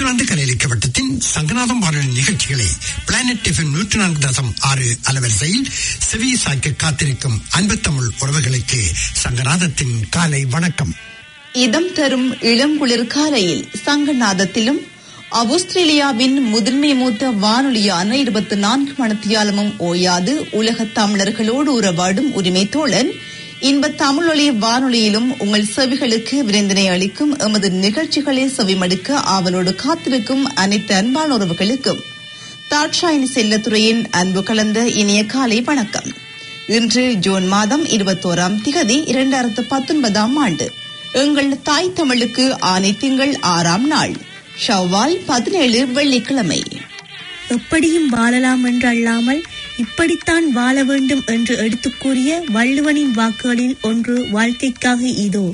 New Zealand கலையளிக்க வட்டத்தின் சங்கநாதம் வானொலி நிகழ்ச்சிகளை பிளானட் எஃப்எம் நூற்றி நான்கு தசம் ஆறு அலவரிசையில் செவி சாய்க்க காத்திருக்கும் அன்பு தமிழ் உறவுகளுக்கு சங்கநாதத்தின் காலை வணக்கம் இதம் தரும் இளங்குளிர் காலையில் சங்கநாதத்திலும் ஆஸ்திரேலியாவின் முதன்மை மூத்த வானொலியான இருபத்தி நான்கு மணத்தியாலமும் ஓயாது உலக தமிழர்களோடு உறவாடும் உரிமை தோழன் இன்ப தமிழொலி வானொலியிலும் உங்கள் செவிகளுக்கு விருந்தினை அளிக்கும் எமது நிகழ்ச்சிகளை செவிமடுக்க ஆவலோடு காத்திருக்கும் அனைத்து அன்பான உறவுகளுக்கும் தாட்சாயணி செல்லத்துறையின் அன்பு கலந்த இனிய காலை வணக்கம் இன்று ஜூன் மாதம் இருபத்தோராம் திகதி இரண்டாயிரத்து பத்தொன்பதாம் ஆண்டு எங்கள் தாய் தமிழுக்கு ஆனை திங்கள் ஆறாம் நாள் ஷவ்வால் பதினேழு வெள்ளிக்கிழமை எப்படியும் வாழலாம் என்று அல்லாமல் இப்படித்தான் வாழ வேண்டும் என்று எடுத்துக் கூறிய வள்ளுவனின் வாக்குகளில் ஒன்று வாழ்க்கைக்காக இதோ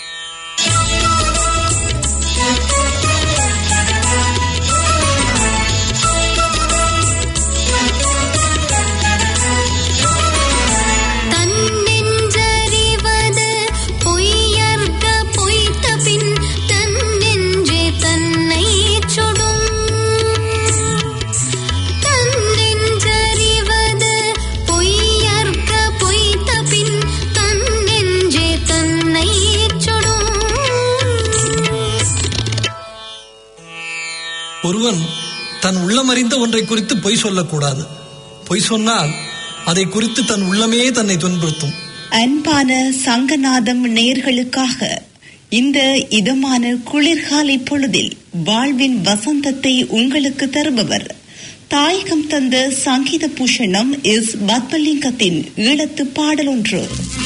தன்னெஞ்சறிவது பொய்யற்க பொய்த்த பின் தன்னெஞ்சே தன்னை சுடும் தன்னெஞ்சறிவது பொய்யற்க பொய்த்த பின் தன்னெஞ்சே தன்னை சுடும் ஒருவன் தன் உள்ளமறிந்த ஒன்றை குறித்து பொய் சொல்லக்கூடாது பொய் சொன்னால் அதை குறித்து தன் உள்ளமே தன்னை துன்புறுத்தும் அன்பான சங்கநாதம் நேர்களுக்காக இந்த இதமான குளிர்காலை பொழுதில் வாழ்வின் வசந்தத்தை உங்களுக்கு தருபவர் தாயகம் தந்த சங்கீத பூஷணம் இஸ் பத்மலிங்கத்தின் ஈழத்து பாடலொன்று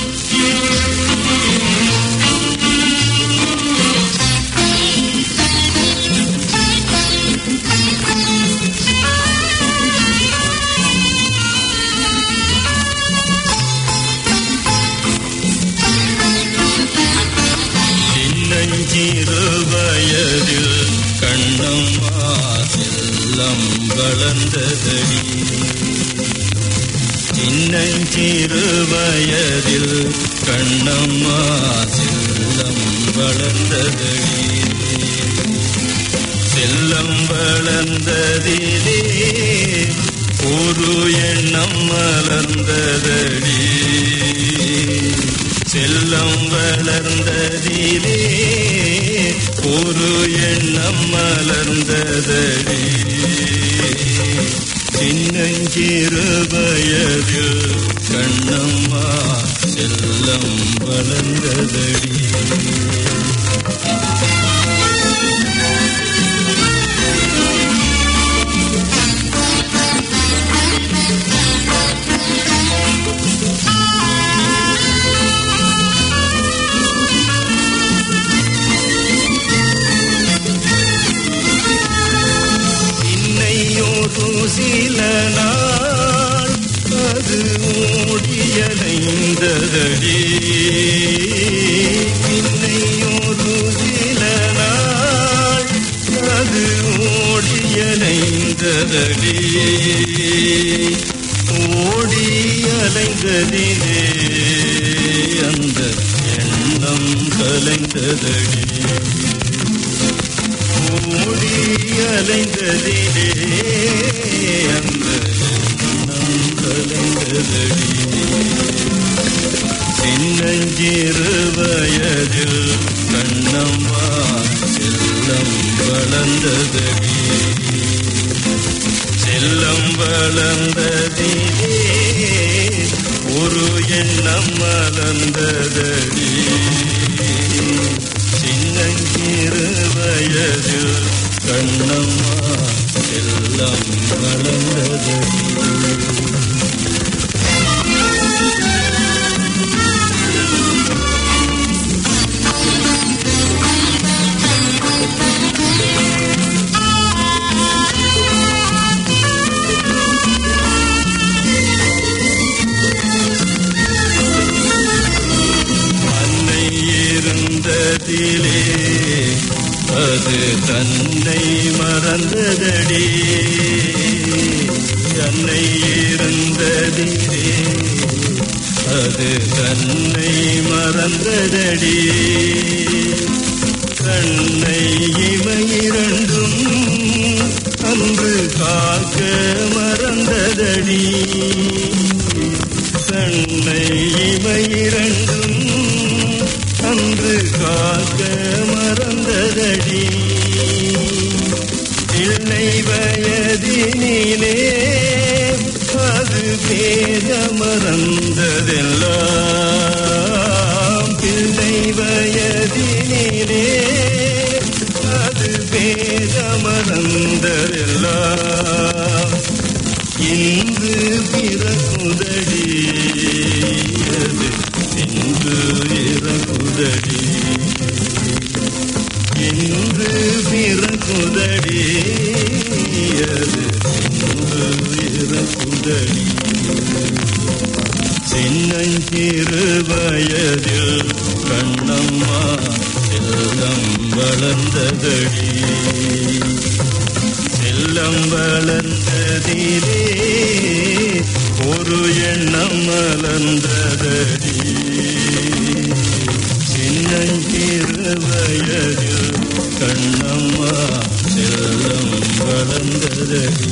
சின்னஞ்சிறு வயதில் கண்ணம்மா செல்லம் வளர்ந்ததடி சின்னஞ்சிறு வயதில் கண்ணம்மா செல்லம் வளர்ந்ததடி செல்லம் வளர்ந்ததிலே ஒரு எண்ணம் மலர்ந்ததடி செல்லம் வளர்ந்ததிலே ஒரு எண்ணம் மலர்ந்ததடி சின்னஞ்சிறு வயதில் கண்ணம்மா செல்லம் வளர்ந்ததடி இன்னையோரு சில நாள் அது ஓடியலைந்ததடி இன்னையோரு சில நாள் அது ஓடியலைந்ததடி ஓடி அலைந்ததிலே அந்த எண்ணம் கலைந்ததடி ஓடி அலைந்ததிலே அந்த எண்ணம் கலைந்ததடி சின்னஞ்சிறு வயதில் கண்ணம்மா செல்லம் வளர்ந்ததடி செல்லம் வளர்ந்ததிலே ஒரு எண்ணம் மலர்ந்ததடி சின்னஞ்சிறு வயதில் கண்ணம்மா செல்லம் வளர்ந்ததடி அன்னை இருந்ததிலே அது தன்னை மறந்ததடி அன்னை இருந்ததிலே அது தன்னை மறந்ததடி கண்ணை இமை இரண்டும் அன்று காக்க மறந்ததடி கண்ணை இமையிரண்டும் அன்று காக்க மறந்ததடி பிள்ளை வயதினிலே அது பேத மறந்ததெல்லாம் பிள்ளை வயதினிலே அது பேத மறந்ததெல்லாம் இன்று பிறகுதடி அது இன்று இறகுதடி இன்று பிறகுதடி அது இன்று இறகுதடி சின்னஞ்சிறு வயதில் கண்ணம்மா செல்லம் வளர்ந்ததடி செல்லம் வளர்ந்ததிலே ஒரு எண்ணம் மலர்ந்ததடி சின்னஞ்சிறு வயதில் கண்ணம்மா செல்லம் வளர்ந்ததடி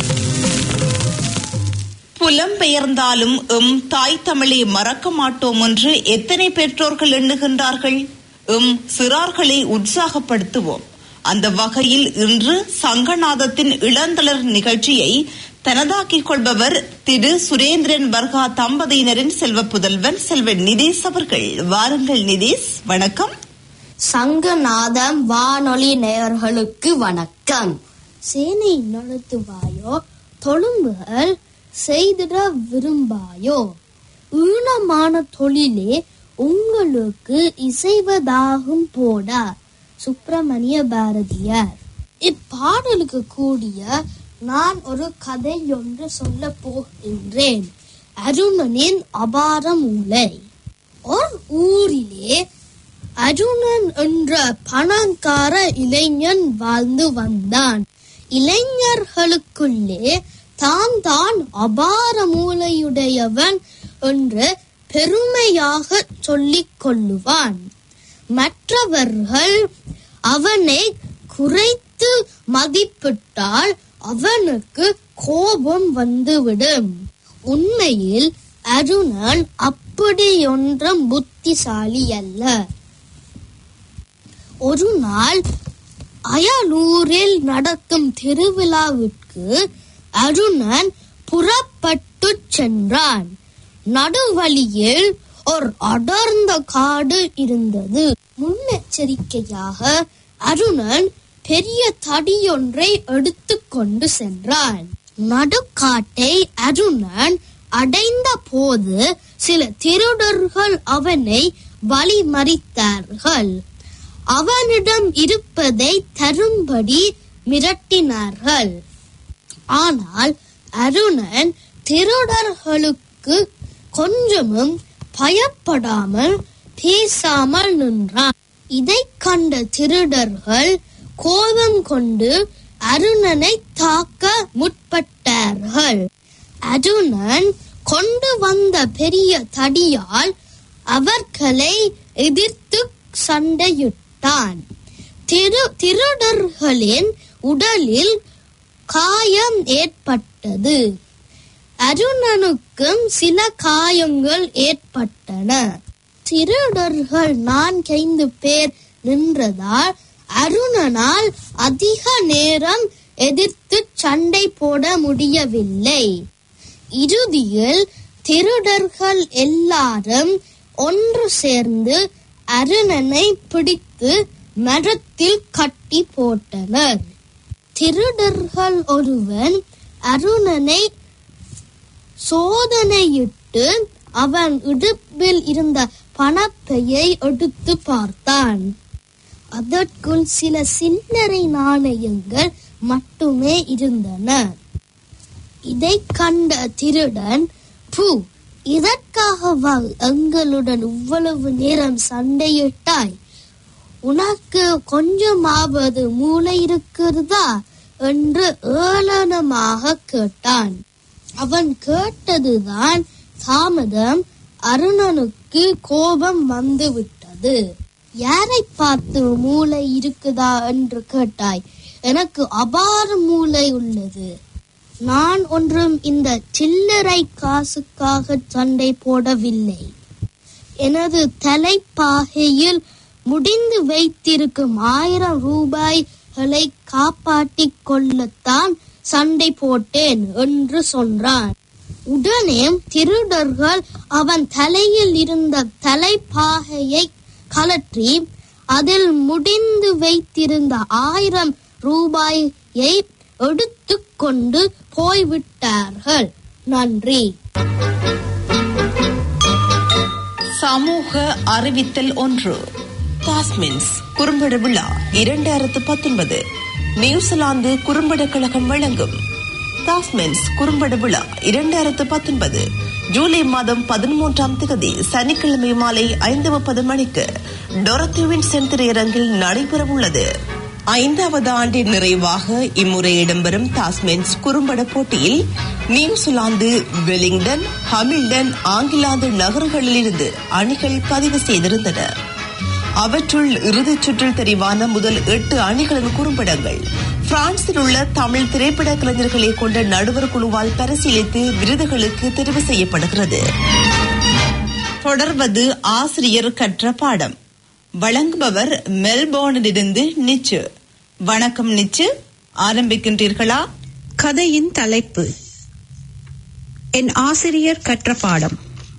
புலம்பெயர்ந்தாலும் எம் தாய் தமிழை மறக்க மாட்டோம் என்று எத்தனை பெற்றோர்கள் எண்ணுகின்றார்கள் எம் சிறார்களை உற்சாகப்படுத்துவோம் அந்த வகையில் இன்று சங்கநாதத்தின் இளந்தளர் நிகழ்ச்சியை தனதாக்கிக் கொள்பவர் திரு சுரேந்திரன் வர்கா தம்பதியினரின் செல்வ புதல்வன் செல்வன் நிதேஷ் அவர்கள் வாருங்கள் நிதேஷ் வணக்கம் சங்கநாதம் வானொலி நேயர்களுக்கு வணக்கம் சேனை நடத்துவாயோ தொழும்புகள் செய்திட விரும்பாயோ ஈனமான தொழிலே உங்களுக்கு இசைவதாகும் போடா சுப்பிரமணிய பாரதியார் இப்பாடலுக்கு கூடிய நான் ஒரு கதை ஒன்று சொல்ல போகின்றேன் அருணனின் அபார மூளை ஒரு ஊரிலே அருணன் என்ற பணக்கார இளைஞன் வாழ்ந்து வந்தான் இளைஞர்களுக்குள்ளே தான் தான் அபார மூளையுடையவன் என்று பெருமையாக சொல்லிக் கொள்ளுவான் மற்றவர்கள் அவனை குறைத்து மதிப்பிட்டால் அவனுக்கு கோபம் வந்துவிடும் உண்மையில் அருணன் அப்படியொன்றும் புத்திசாலி அல்ல ஒரு நாள் அயலூரில் நடக்கும் திருவிழாவிற்கு அருணன் புறப்பட்டு சென்றான் நடுவழியில் ஒரு அடர்ந்த காடு இருந்தது முன்னெச்சரிக்கையாக அருணன் பெரிய தடியொன்றை எடுத்துக்கொண்டு சென்றான் நடுக்காட்டை அருணன் அடைந்த போது சில திருடர்கள் அவனை வழிமறித்தார்கள் அவனிடம் இருப்பதை தரும்படி மிரட்டினார்கள் ஆனால் அருணன் திருடர்களுக்கு கொஞ்சமும் பயப்படாமல் பேசாமல் நின்றான் இதை கண்ட திருடர்கள் கோபம் கொண்டு அருணனை தாக்க முற்பட்டார்கள் அருணன் கொண்டு வந்த பெரிய தடியால் அவர்களை எதிர்த்து சண்டையிட்டான் திரு திருடர்களின் உடலில் காயம் ஏற்பட்டது அருணனுக்கும் சில காயங்கள் ஏற்பட்டன திருடர்கள் நான்கைந்து பேர் நின்றதால் அருணனால் அதிக நேரம் எதிர்த்து சண்டை போட முடியவில்லை இறுதியில் திருடர்கள் எல்லாரும் ஒன்று சேர்ந்து அருணனை பிடித்து மரத்தில் கட்டி போட்டனர் திருடர்கள் ஒருவன் அருணனை சோதனையிட்டு அவன் இடுப்பில் இருந்த பணப்பையை எடுத்து பார்த்தான் அதற்குள் சில சில்லறை நாணயங்கள் மட்டுமே இருந்தன இதை கண்ட திருடன் பூ இதற்காகவா எங்களுடன் இவ்வளவு நேரம் சண்டையிட்டாய் உனக்கு கொஞ்சமாவது மூளை இருக்கிறதா என்று ஏளனமாக கேட்டான் அவன் கேட்டதுதான் தாமதம் அருணனுக்கு கோபம் வந்து விட்டது யாரை பார்த்து மூளை இருக்குதா என்று கேட்டாய் எனக்கு அபார மூளை உள்ளது நான் ஒன்றும் இந்த சில்லறை காசுக்காக சண்டை போடவில்லை எனது தலைப்பாகையில் முடிந்து வைத்திருக்கும் ஆயிரம் ரூபாய்களை காப்பாற்றிக் கொள்ளத்தான் சண்டை போட்டேன் என்று சொன்னான் உடனே திருடர்கள் அவன் தலையில் இருந்த தலைப்பாகையை கலற்றி அதில் முடிந்து வைத்திருந்த ஆயிரம் ரூபாயை எடுத்துக்கொண்டு போய்விட்டார்கள் நன்றி சமூக அறிவித்தல் ஒன்று டாஸ்மின்ஸ் குறும்பட விழா இரண்டாயிரத்து பத்தொன்பது நியூசிலாந்து குறும்பட கழகம் வழங்கும் டாஸ்மின்ஸ் குறும்பட விழா இரண்டாயிரத்து பத்தொன்பது ஜூலை மாதம் பதிமூன்றாம் தேதி சனிக்கிழமை மாலை ஐந்து முப்பது மணிக்கு டொரத்திவின் திரையரங்கில் நடைபெறவுள்ளது ஐந்தாவது ஆண்டின் நிறைவாக இம்முறை இடம்பெறும் டாஸ்மென்ஸ் குறும்பட போட்டியில் நியூசிலாந்து வெலிங்டன் ஹமில்டன் ஆங்கிலாந்து நகர்களிலிருந்து அணிகள் பதிவு செய்திருந்தன அவற்றுள் இறுதிச் சுற்றில் தெரிவான முதல் எட்டு அணிகளின் குறும்படங்கள் பிரான்சில் உள்ள தமிழ் திரைப்பட கலைஞர்களை கொண்ட நடுவர் குழுவால் பரிசீலித்து விருதுகளுக்கு தெரிவு செய்யப்படுகிறது தொடர்வது ஆசிரியர் கற்ற பாடம் வழங்குபவர் மெல்போர்னிலிருந்து நிச்சு வணக்கம் நிச்சு ஆரம்பிக்கின்றீர்களா கதையின் தலைப்பு என் ஆசிரியர் கற்ற பாடம்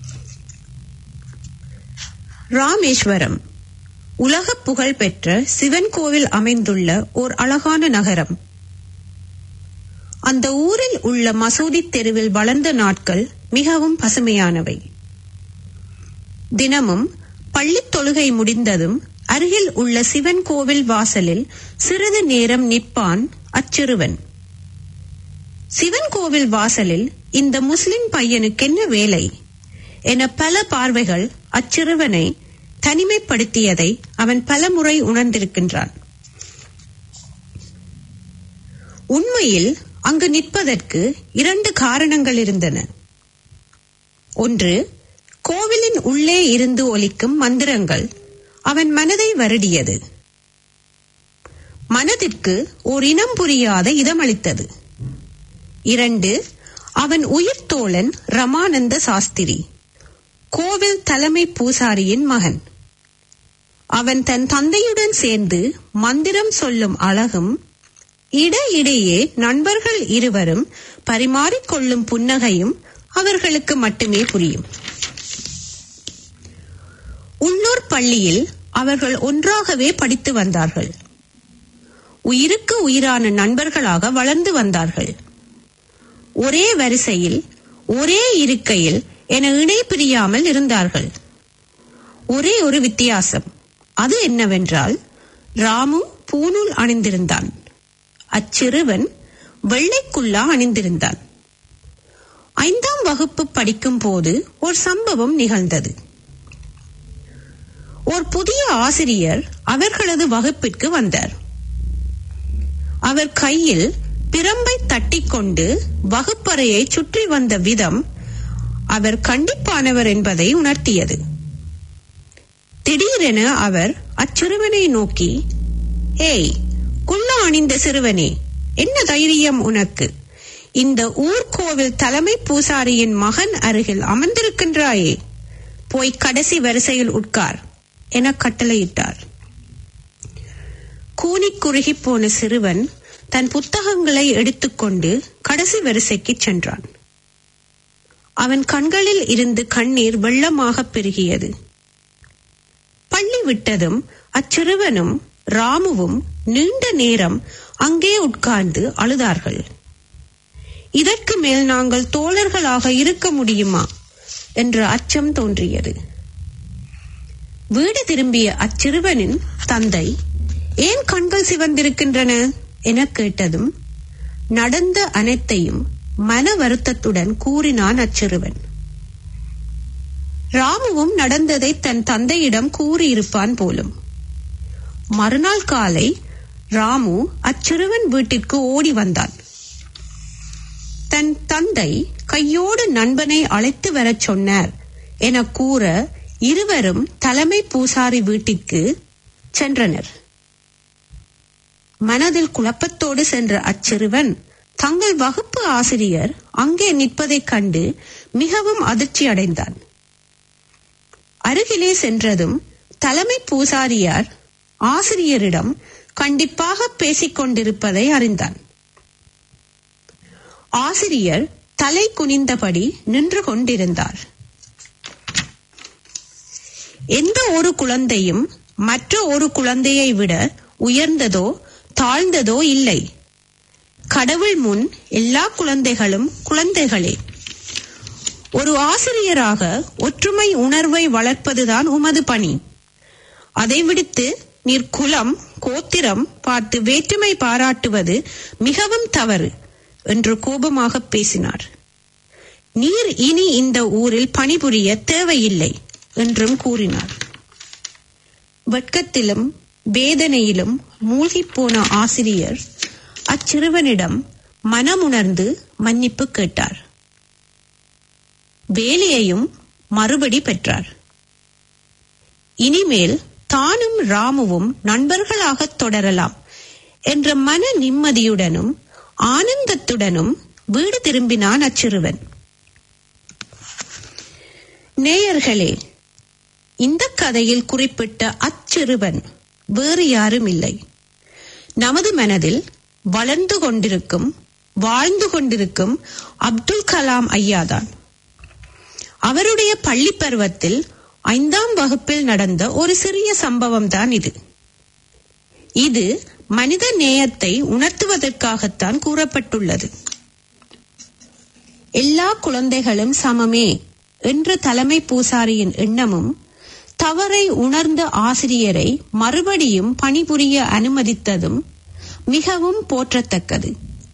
ராமேஸ்வரம் உலக புகழ் பெற்ற சிவன் கோவில் அமைந்துள்ள ஓர் அழகான நகரம் அந்த ஊரில் உள்ள மசூதி தெருவில் வளர்ந்த நாட்கள் மிகவும் பசுமையானவை தினமும் பள்ளித் தொழுகை முடிந்ததும் அருகில் உள்ள சிவன் கோவில் வாசலில் சிறிது நேரம் நிற்பான் அச்சிறுவன் சிவன் கோவில் வாசலில் இந்த முஸ்லிம் பையனுக்கென்ன வேலை என பல பார்வைகள் அச்சிறுவனை தனிமைப்படுத்தியதை அவன் பலமுறை உணர்ந்திருக்கின்றான் உண்மையில் அங்கு நிற்பதற்கு இரண்டு காரணங்கள் இருந்தன ஒன்று கோவிலின் உள்ளே இருந்து ஒலிக்கும் மந்திரங்கள் அவன் மனதை வருடியது மனதிற்கு ஓர் இனம் புரியாத இதமளித்தது இரண்டு அவன் உயிர் தோழன் ரமானந்த சாஸ்திரி கோவில் தலைமை பூசாரியின் மகன் அவன் தன் தந்தையுடன் சேர்ந்து மந்திரம் சொல்லும் அழகும் இடையிடையே நண்பர்கள் இருவரும் பரிமாறிக்கொள்ளும் புன்னகையும் அவர்களுக்கு மட்டுமே புரியும் உள்ளூர் பள்ளியில் அவர்கள் ஒன்றாகவே படித்து வந்தார்கள் உயிருக்கு உயிரான நண்பர்களாக வளர்ந்து வந்தார்கள் ஒரே வரிசையில் ஒரே இருக்கையில் என இணை பிரியாமல் இருந்தார்கள் ஒரே ஒரு வித்தியாசம் அது என்னவென்றால் ராமு பூநூல் அணிந்திருந்தான் அச்சிறுவன் வெள்ளைக்குள்ளா அணிந்திருந்தான் ஐந்தாம் வகுப்பு படிக்கும் போது ஒரு சம்பவம் நிகழ்ந்தது ஒரு புதிய ஆசிரியர் அவர்களது வகுப்பிற்கு வந்தார் அவர் கையில் பிரம்பை தட்டிக்கொண்டு வகுப்பறையை சுற்றி வந்த விதம் அவர் கண்டிப்பானவர் என்பதை உணர்த்தியது திடீரென அவர் அச்சிறுவனை நோக்கி ஏய் குல்லா அணிந்த சிறுவனே என்ன தைரியம் உனக்கு இந்த ஊர்கோவில் தலைமை பூசாரியின் மகன் அருகில் அமர்ந்திருக்கின்றாயே போய் கடைசி வரிசையில் உட்கார் என கட்டளையிட்டார் கூனிக் குறுகி போன சிறுவன் தன் புத்தகங்களை எடுத்துக்கொண்டு கடைசி வரிசைக்கு சென்றான் அவன் கண்களில் இருந்து கண்ணீர் வெள்ளமாக பெருகியது பள்ளி விட்டதும் அச்சிறுவனும் ராமுவும் நீண்ட நேரம் அங்கே உட்கார்ந்து அழுதார்கள் இதற்கு மேல் நாங்கள் தோழர்களாக இருக்க முடியுமா என்ற அச்சம் தோன்றியது வீடு திரும்பிய அச்சிறுவனின் தந்தை ஏன் கண்கள் சிவந்திருக்கின்றன என கேட்டதும் நடந்த அனைத்தையும் மன வருத்தத்துடன் கூறினான் அச்சிறுவன் ராமுவும் நடந்ததை தன் தந்தையிடம் கூறியிருப்பான் போலும் மறுநாள் காலை ராமு அச்சிறுவன் வீட்டிற்கு ஓடி வந்தான் தன் தந்தை கையோடு நண்பனை அழைத்து வரச் சொன்னார் என கூற இருவரும் தலைமை பூசாரி வீட்டிற்கு சென்றனர் மனதில் குழப்பத்தோடு சென்ற அச்சிறுவன் தங்கள் வகுப்பு ஆசிரியர் அங்கே நிற்பதைக் கண்டு மிகவும் அதிர்ச்சி அடைந்தான் அருகிலே சென்றதும் தலைமை பூசாரியார் ஆசிரியரிடம் கண்டிப்பாக பேசிக் கொண்டிருப்பதை அறிந்தான் ஆசிரியர் தலை குனிந்தபடி நின்று கொண்டிருந்தார் எந்த ஒரு குழந்தையும் மற்ற ஒரு குழந்தையை விட உயர்ந்ததோ தாழ்ந்ததோ இல்லை கடவுள் முன் எல்லா குழந்தைகளும் குழந்தைகளே ஒரு ஆசிரியராக ஒற்றுமை உணர்வை வளர்ப்பதுதான் உமது பணி அதை விடுத்து நீர் குலம் கோத்திரம் பார்த்து வேற்றுமை பாராட்டுவது மிகவும் தவறு என்று கோபமாக பேசினார் நீர் இனி இந்த ஊரில் பணிபுரிய தேவையில்லை என்றும் கூறினார் வெட்கத்திலும் வேதனையிலும் மூழ்கிப் போன ஆசிரியர் அச்சிறுவனிடம் மனமுணர்ந்து மன்னிப்பு கேட்டார் வேலையையும் மறுபடி பெற்றார் இனிமேல் தானும் ராமுவும் நண்பர்களாக தொடரலாம் என்ற மன நிம்மதியுடனும் ஆனந்தத்துடனும் வீடு திரும்பினான் அச்சிறுவன் நேயர்களே இந்த கதையில் குறிப்பிட்ட அச்சிறுவன் வேறு யாரும் இல்லை நமது மனதில் வளர்ந்து கொண்டிருக்கும் வாழ்ந்து கொண்டிருக்கும் அப்துல் கலாம் ஐயாதான் அவருடைய பள்ளி பருவத்தில் ஐந்தாம் வகுப்பில் நடந்த ஒரு சிறிய சம்பவம் தான் இது இது மனித நேயத்தை உணர்த்துவதற்காகத்தான் கூறப்பட்டுள்ளது எல்லா குழந்தைகளும் சமமே என்ற தலைமை பூசாரியின் எண்ணமும் தவறை உணர்ந்த ஆசிரியரை மறுபடியும் பணிபுரிய அனுமதித்ததும் மிகவும் போற்றத்தக்கது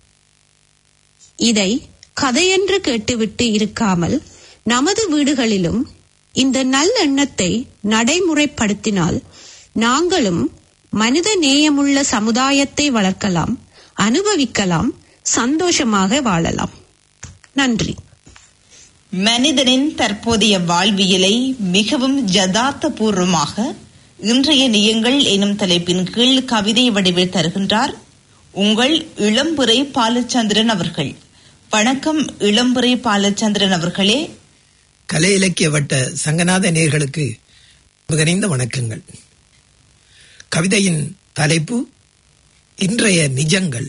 இதை கதையென்று கேட்டுவிட்டு இருக்காமல் நமது வீடுகளிலும் இந்த நல்லெண்ணத்தை நடைமுறைப்படுத்தினால் நாங்களும் மனித நேயமுள்ள சமுதாயத்தை வளர்க்கலாம் அனுபவிக்கலாம் சந்தோஷமாக வாழலாம் நன்றி மனிதனின் தற்போதைய வாழ்வியலை மிகவும் ஜதார்த்த பூர்வமாக இன்றைய நியங்கள் எனும் தலைப்பின் கீழ் கவிதை வடிவில் தருகின்றார் உங்கள் இளம்புரை பாலச்சந்திரன் அவர்கள் வணக்கம் இளம்புரை பாலச்சந்திரன் அவர்களே கலை இலக்கிய வட்ட சங்கநாத நேர்களுக்கு மிகறிந்த வணக்கங்கள் கவிதையின் தலைப்பு இன்றைய நிஜங்கள்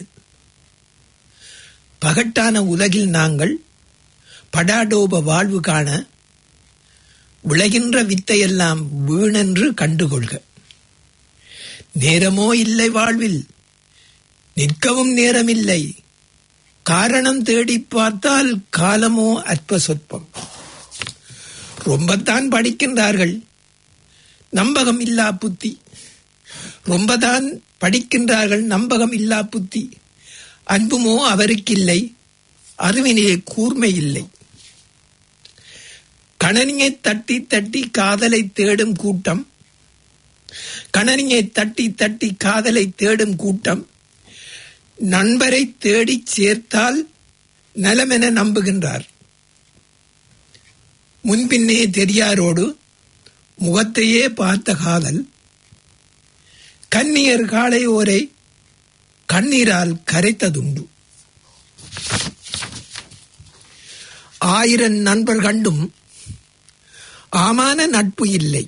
பகட்டான உலகில் நாங்கள் படாடோப வாழ்வு காண விளைகின்ற வித்தையெல்லாம் வீணென்று கண்டுகொள்க நேரமோ இல்லை வாழ்வில் நிற்கவும் நேரமில்லை காரணம் தேடி பார்த்தால் காலமோ அற்ப சொற்பம் ரொம்பத்தான் படிக்கின்றார்கள் நம்பகம் இல்லா புத்தி ரொம்பதான் படிக்கின்றார்கள் நம்பகம் இல்லா புத்தி அன்புமோ அவருக்கில்லை அறிவினே கூர்மை இல்லை கணனியை தட்டி தட்டி காதலை தேடும் கூட்டம் கணனியை தட்டி தட்டி காதலை தேடும் கூட்டம் நண்பரை தேடிச் சேர்த்தால் நலமென நம்புகின்றார் முன்பின்னே தெரியாரோடு முகத்தையே பார்த்த காதல் கன்னியர் காளையோரை கண்ணீரால் கரைத்ததுண்டு ஆயிரம் நண்பர் கண்டும் ஆமான நட்பு இல்லை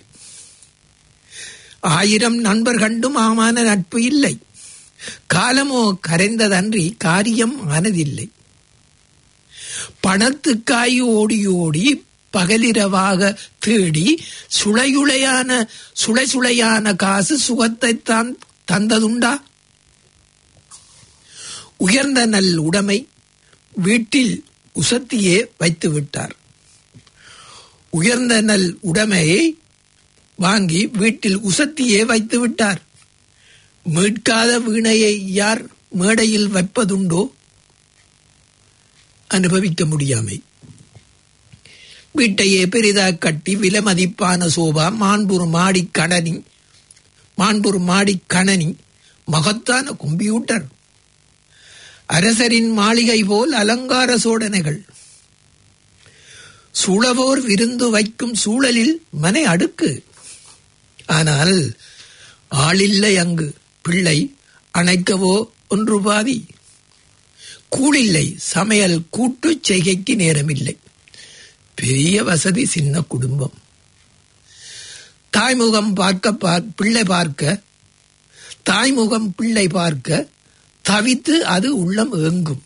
ஆயிரம் நண்பர் கண்டும் ஆமான நட்பு இல்லை காலமோ கரைந்ததன்றி காரியம் ஆனதில்லை பணத்துக்காய் ஓடி ஓடி பகலிரவாக தேடி சுளையுளையான சுளை சுளையான காசு சுகத்தைத்தான் தந்ததுண்டா உயர்ந்த நல் உடைமை வீட்டில் உசத்தியே வைத்து விட்டார் உயர்ந்த நல் உடைமையை வாங்கி வீட்டில் உசத்தியே வைத்து விட்டார் மீட்காத வீணையை யார் மேடையில் வைப்பதுண்டோ அனுபவிக்க முடியாமை வீட்டையே பெரிதா கட்டி விலை மதிப்பான சோபா மாண்புர் மாடி கணனி மாண்புர் மாடி கணனி மகத்தான கம்ப்யூட்டர் அரசரின் மாளிகை போல் அலங்கார சோடனைகள் சூழவோர் விருந்து வைக்கும் சூழலில் மனை அடுக்கு ஆனால் ஆளில்லை அங்கு பிள்ளை அணைக்கவோ ஒன்று பாதி கூலில்லை சமையல் கூட்டு செய்கைக்கு நேரமில்லை பெரிய வசதி சின்ன குடும்பம் தாய்முகம் பார்க்க பார் பிள்ளை பார்க்க தாய்முகம் பிள்ளை பார்க்க தவித்து அது உள்ளம் ஏங்கும்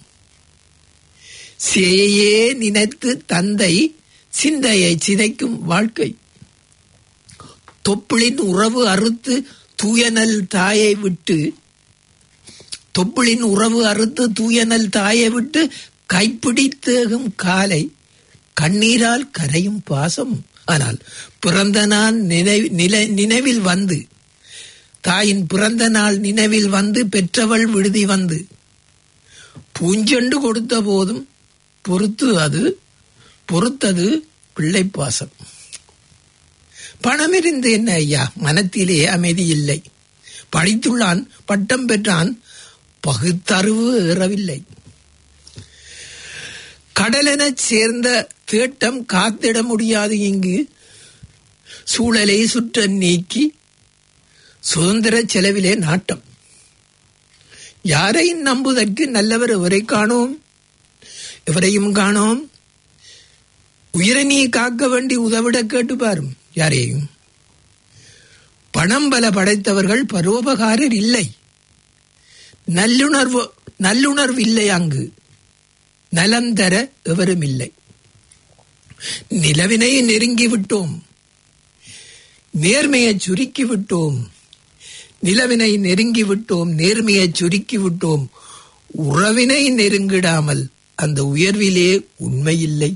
சேயே நினைத்து தந்தை சிந்தையை சிதைக்கும் வாழ்க்கை தொப்புளின் உறவு அறுத்து தூயனல் தாயை விட்டு தொப்புளின் உறவு அறுத்து தூயனல் தாயை விட்டு கைப்பிடி தேகும் காலை கண்ணீரால் கரையும் பாசம் ஆனால் பிறந்த நாள் நினைவு நிலை- நினைவில் வந்து தாயின் பிறந்த நாள் நினைவில் வந்து பெற்றவள் விடுதி வந்து பூஞ்செண்டு கொடுத்த போதும் பொறுத்து அது பொறுத்தது பிள்ளை பாசம் பணமிருந்து என்ன ஐயா மனத்திலே அமைதி இல்லை படித்துள்ளான் பட்டம் பெற்றான் பகுத்தறிவு ஏறவில்லை கடலெனச் சேர்ந்த தேட்டம் காத்திட முடியாது இங்கு சூழலை சுற்ற நீக்கி சுதந்திர செலவிலே நாட்டம் யாரையும் நம்புவதற்கு நல்லவர் எவரை காணோம் எவரையும் காணோம் உயிரை நீ காக்க வேண்டி உதவிட கேட்டு பாரும் யாரையும் பணம் பல படைத்தவர்கள் பரோபகாரர் இல்லை நல்லுணர்வு நல்லுணர்வு இல்லை அங்கு நலம் தர எவரும் இல்லை நிலவினை நெருங்கி விட்டோம் நேர்மையை சுருக்கி விட்டோம் நிலவினை நெருங்கி விட்டோம் நேர்மையை சுருக்கி விட்டோம் உறவினை நெருங்கிடாமல் அந்த உயர்விலே உண்மையில்லை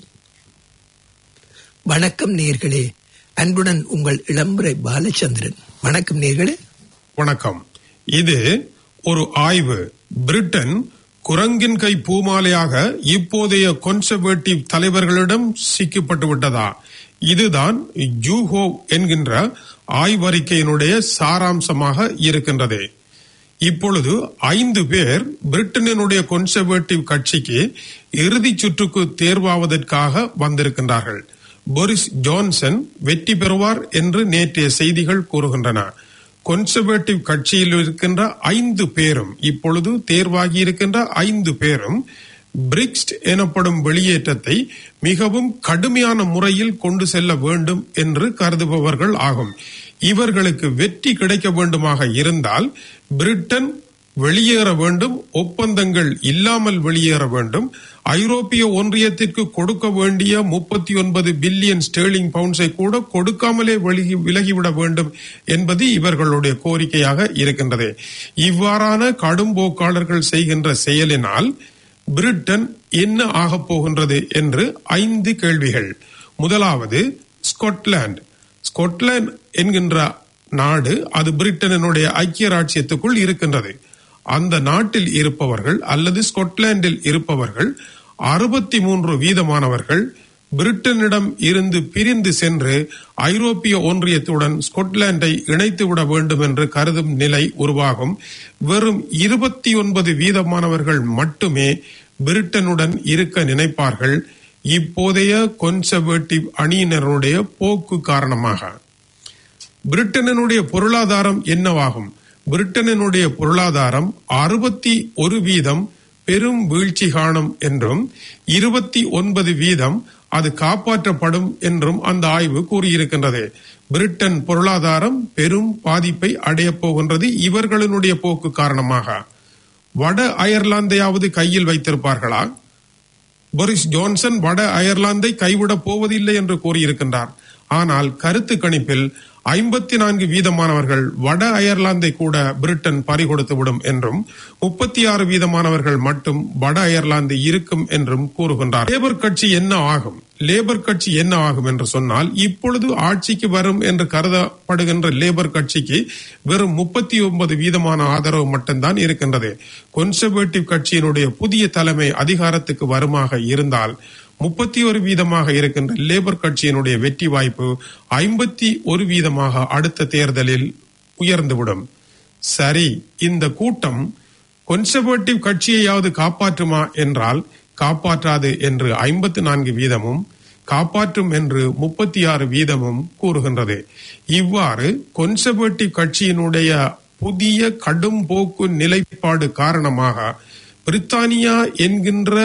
வணக்கம் நேர்களே அன்புடன் உங்கள் இளம்புரை பாலச்சந்திரன் வணக்கம் நேர்களே வணக்கம் இது ஒரு ஆய்வு பிரிட்டன் குரங்கின் கை பூமாலையாக இப்போதைய கொன்சர்வேட்டிவ் தலைவர்களிடம் சிக்கப்பட்டு விட்டதா இதுதான் ஜூஹோ என்கின்ற ஆய்வறிக்கையினுடைய சாராம்சமாக இருக்கின்றது இப்பொழுது ஐந்து பேர் பிரிட்டனினுடைய கொன்சர்வேட்டிவ் கட்சிக்கு இறுதிச் சுற்றுக்கு தேர்வாவதற்காக வந்திருக்கின்றார்கள் போரிஸ் ஜான்சன் வெற்றி பெறுவார் என்று நேற்றைய செய்திகள் கூறுகின்றன கொன்சர்வேட்டிவ் கட்சியில் இருக்கின்ற ஐந்து பேரும் இப்பொழுது தேர்வாகி இருக்கின்ற ஐந்து பேரும் பிரிக்ஸ்ட் எனப்படும் வெளியேற்றத்தை மிகவும் கடுமையான முறையில் கொண்டு செல்ல வேண்டும் என்று கருதுபவர்கள் ஆகும் இவர்களுக்கு வெற்றி கிடைக்க வேண்டுமாக இருந்தால் பிரிட்டன் வெளியேற வேண்டும் ஒப்பந்தங்கள் இல்லாமல் வெளியேற வேண்டும் ஐரோப்பிய ஒன்றியத்திற்கு கொடுக்க வேண்டிய முப்பத்தி ஒன்பது பில்லியன் ஸ்டேர்லிங் பவுண்ட்ஸை கூட கொடுக்காமலே விலகி விலகிவிட வேண்டும் என்பது இவர்களுடைய கோரிக்கையாக இருக்கின்றது இவ்வாறான கடும்போக்காளர்கள் செய்கின்ற செயலினால் பிரிட்டன் என்ன ஆகப் போகின்றது என்று ஐந்து கேள்விகள் முதலாவது ஸ்காட்லாந்து ஸ்காட்லாந்து என்கின்ற நாடு அது பிரிட்டனினுடைய ஐக்கிய ராட்சியத்துக்குள் இருக்கின்றது அந்த நாட்டில் இருப்பவர்கள் அல்லது ஸ்காட்லாந்தில் இருப்பவர்கள் அறுபத்தி மூன்று வீதமானவர்கள் பிரிட்டனிடம் இருந்து பிரிந்து சென்று ஐரோப்பிய ஒன்றியத்துடன் ஸ்காட்லாண்டை இணைத்து விட வேண்டும் என்று கருதும் நிலை உருவாகும் வெறும் இருபத்தி ஒன்பது வீதமானவர்கள் மட்டுமே பிரிட்டனுடன் இருக்க நினைப்பார்கள் இப்போதைய கொன்சர்வேட்டிவ் அணியினருடைய போக்கு காரணமாக பிரிட்டனினுடைய பொருளாதாரம் என்னவாகும் பிரிட்டனினுடைய பொருளாதாரம் அறுபத்தி ஒரு வீதம் பெரும் வீழ்ச்சி காணும் என்றும் இருபத்தி ஒன்பது வீதம் அது காப்பாற்றப்படும் என்றும் அந்த ஆய்வு கூறியிருக்கின்றது பிரிட்டன் பொருளாதாரம் பெரும் பாதிப்பை அடையப் போகின்றது இவர்களினுடைய போக்கு காரணமாக வட அயர்லாந்தையாவது கையில் வைத்திருப்பார்களா போரிஸ் ஜான்சன் வட அயர்லாந்தை கைவிடப் போவதில்லை என்று கூறியிருக்கின்றார் ஆனால் கருத்து கணிப்பில் ஐம்பத்தி நான்கு வீதமானவர்கள் வட அயர்லாந்தை கூட பிரிட்டன் பறிகொடுத்து விடும் என்றும் முப்பத்தி ஆறு வீதமானவர்கள் மட்டும் வட அயர்லாந்து இருக்கும் என்றும் கூறுகின்றார் லேபர் கட்சி என்ன ஆகும் லேபர் கட்சி என்ன ஆகும் என்று சொன்னால் இப்பொழுது ஆட்சிக்கு வரும் என்று கருதப்படுகின்ற லேபர் கட்சிக்கு வெறும் முப்பத்தி ஒன்பது வீதமான ஆதரவு மட்டும்தான் இருக்கின்றது கொன்சர்வேட்டிவ் கட்சியினுடைய புதிய தலைமை அதிகாரத்துக்கு வருமாக இருந்தால் முப்பத்தி ஒரு வீதமாக இருக்கின்ற லேபர் கட்சியினுடைய வெற்றி வாய்ப்பு ஐம்பத்தி ஒரு வீதமாக அடுத்த தேர்தலில் உயர்ந்துவிடும் சரி இந்த கூட்டம் கொன்சர்வேட்டிவ் கட்சியையாவது காப்பாற்றுமா என்றால் காப்பாற்றாது என்று ஐம்பத்தி நான்கு வீதமும் காப்பாற்றும் என்று முப்பத்தி ஆறு வீதமும் கூறுகின்றது இவ்வாறு கொன்சர்வேட்டிவ் கட்சியினுடைய புதிய கடும் போக்கு நிலைப்பாடு காரணமாக பிரித்தானியா என்கின்ற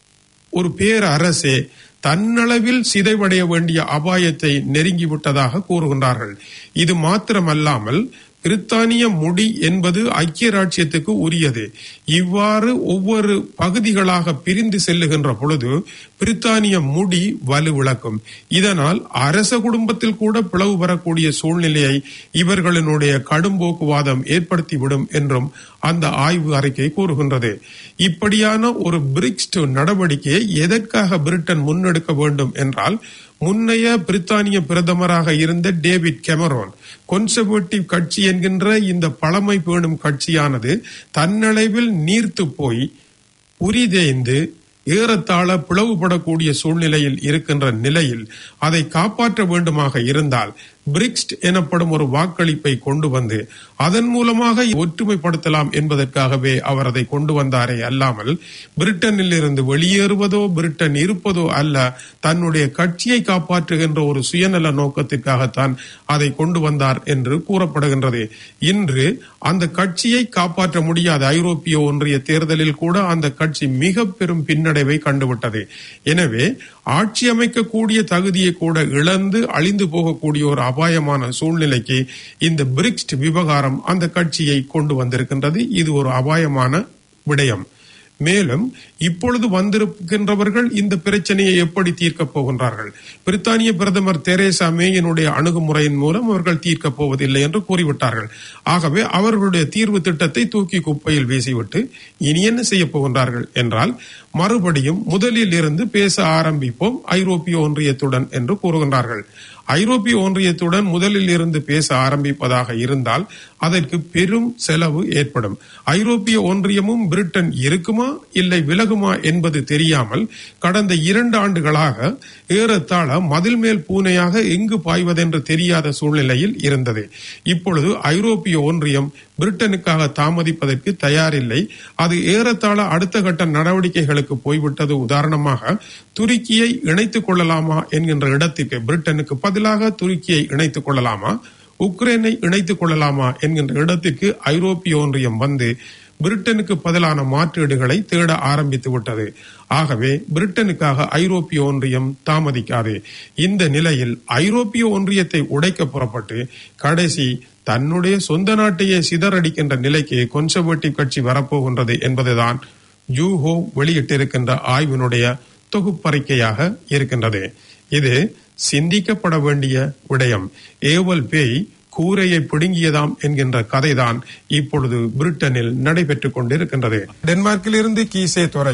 ஒரு பேர் அரசே தன்னளவில் சிதைவடைய வேண்டிய அபாயத்தை நெருங்கிவிட்டதாக கூறுகின்றார்கள் இது மாத்திரமல்லாமல் பிரித்தானிய முடி என்பது ஐக்கிய ராச்சியத்துக்கு உரியது இவ்வாறு ஒவ்வொரு பகுதிகளாக பிரிந்து செல்லுகின்ற பொழுது பிரித்தானிய முடி வலுவிழக்கும் இதனால் அரச குடும்பத்தில் கூட பிளவு வரக்கூடிய சூழ்நிலையை இவர்களினுடைய கடும்போக்குவாதம் ஏற்படுத்திவிடும் என்றும் அந்த ஆய்வு அறிக்கை கூறுகின்றது இப்படியான ஒரு பிரிக்ஸ் நடவடிக்கையை எதற்காக பிரிட்டன் முன்னெடுக்க வேண்டும் என்றால் முன்னைய பிரித்தானிய பிரதமராக இருந்த டேவிட் கெமரோன் கொன்சர்வேட்டிவ் கட்சி என்கின்ற இந்த பழமை பேணும் கட்சியானது தன்னளவில் நீர்த்து போய் புரிதேய்ந்து ஏறத்தாழ பிளவுபடக்கூடிய சூழ்நிலையில் இருக்கின்ற நிலையில் அதை காப்பாற்ற வேண்டுமாக இருந்தால் பிரிக்ஸ்ட் எனப்படும் ஒரு வாக்களிப்பை கொண்டு வந்து அதன் மூலமாக ஒற்றுமைப்படுத்தலாம் என்பதற்காகவே அவர் அதை கொண்டு வந்தாரே அல்லாமல் பிரிட்டனில் இருந்து வெளியேறுவதோ பிரிட்டன் இருப்பதோ அல்ல தன்னுடைய கட்சியை காப்பாற்றுகின்ற ஒரு சுயநல நோக்கத்திற்காகத்தான் அதை கொண்டு வந்தார் என்று கூறப்படுகின்றது இன்று அந்த கட்சியை காப்பாற்ற முடியாத ஐரோப்பிய ஒன்றிய தேர்தலில் கூட அந்த கட்சி மிக பெரும் பின்னடைவை கண்டுவிட்டது எனவே ஆட்சி அமைக்கக்கூடிய தகுதியை கூட இழந்து அழிந்து போகக்கூடிய ஒரு அபாயமான சூழ்நிலைக்கு இந்த பிரிக்ஸ்ட் விவகாரம் அந்த கட்சியை கொண்டு வந்திருக்கின்றது இது ஒரு அபாயமான விடயம் மேலும் இப்பொழுது வந்திருக்கின்றவர்கள் இந்த பிரச்சனையை எப்படி தீர்க்கப் போகின்றார்கள் பிரித்தானிய பிரதமர் தெரேசா மேயினுடைய அணுகுமுறையின் மூலம் அவர்கள் தீர்க்கப் போவதில்லை என்று கூறிவிட்டார்கள் ஆகவே அவர்களுடைய தீர்வு திட்டத்தை தூக்கி குப்பையில் வீசிவிட்டு இனி என்ன செய்ய போகின்றார்கள் என்றால் மறுபடியும் முதலில் இருந்து பேச ஆரம்பிப்போம் ஐரோப்பிய ஒன்றியத்துடன் என்று கூறுகின்றார்கள் ஐரோப்பிய ஒன்றியத்துடன் முதலில் இருந்து பேச ஆரம்பிப்பதாக இருந்தால் அதற்கு பெரும் செலவு ஏற்படும் ஐரோப்பிய ஒன்றியமும் பிரிட்டன் இருக்குமா இல்லை விலகுமா என்பது தெரியாமல் கடந்த இரண்டு ஆண்டுகளாக ஏறத்தாழ மதில் மேல் பூனையாக எங்கு பாய்வதென்று தெரியாத சூழ்நிலையில் இருந்தது இப்பொழுது ஐரோப்பிய ஒன்றியம் பிரிட்டனுக்காக தாமதிப்பதற்கு தயாரில்லை அது ஏறத்தாழ அடுத்த கட்ட நடவடிக்கைகளுக்கு போய்விட்டது உதாரணமாக துருக்கியை இணைத்துக் கொள்ளலாமா என்கின்ற இடத்திற்கு பிரிட்டனுக்கு பதிலாக துருக்கியை இணைத்துக் கொள்ளலாமா உக்ரைனை இணைத்துக் கொள்ளலாமா என்கின்ற இடத்திற்கு ஐரோப்பிய ஒன்றியம் வந்து பிரிட்டனுக்கு பதிலான மாற்றீடுகளை தேட ஆரம்பித்து விட்டது ஆகவே பிரிட்டனுக்காக ஐரோப்பிய ஒன்றியம் தாமதிக்காது இந்த நிலையில் ஐரோப்பிய ஒன்றியத்தை உடைக்க புறப்பட்டு கடைசி தன்னுடைய சொந்த நாட்டையே சிதறடிக்கின்ற நிலைக்கு கொன்சர்வேட்டிவ் கட்சி வரப்போகின்றது என்பதுதான் ஜூஹோ வெளியிட்டிருக்கின்ற ஆய்வினுடைய தொகுப்பறிக்கையாக இருக்கின்றது இது சிந்திக்கப்பட வேண்டிய விடயம் ஏவல் பேய் கூரையை பிடுங்கியதாம் என்கின்ற கதைதான் இப்பொழுது பிரிட்டனில் நடைபெற்றுக் கொண்டிருக்கின்றது டென்மார்க்கில் இருந்து கீசே துறை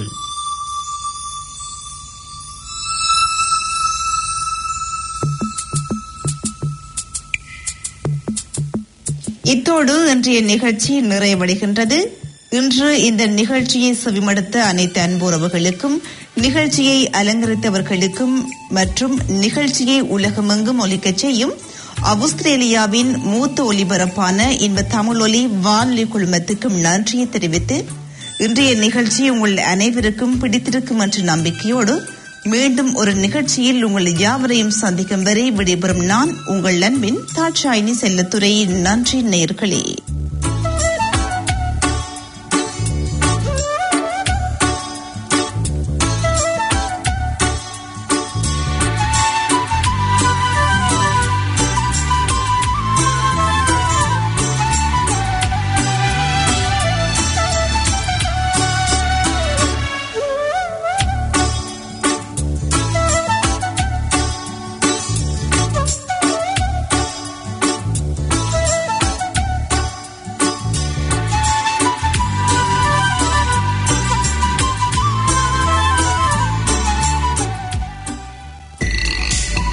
இத்தோடு இன்றைய நிகழ்ச்சி நிறைவடைகின்றது இன்று இந்த நிகழ்ச்சியை செவிமடுத்த அனைத்து அன்புறவுகளுக்கும் நிகழ்ச்சியை அலங்கரித்தவர்களுக்கும் மற்றும் நிகழ்ச்சியை உலகமெங்கும் ஒலிக்கச் செய்யும் ஆஸ்திரேலியாவின் மூத்த ஒலிபரப்பான இன்ப தமிழொலி வானொலி குழுமத்துக்கும் நன்றியை தெரிவித்து இன்றைய நிகழ்ச்சி உங்கள் அனைவருக்கும் பிடித்திருக்கும் என்ற நம்பிக்கையோடு மீண்டும் ஒரு நிகழ்ச்சியில் உங்கள் யாவரையும் சந்திக்கும் வரை விடைபெறும் நான் உங்கள் அன்பின் தாட்சாயினி செல்லத்துறை நன்றி நேர்களே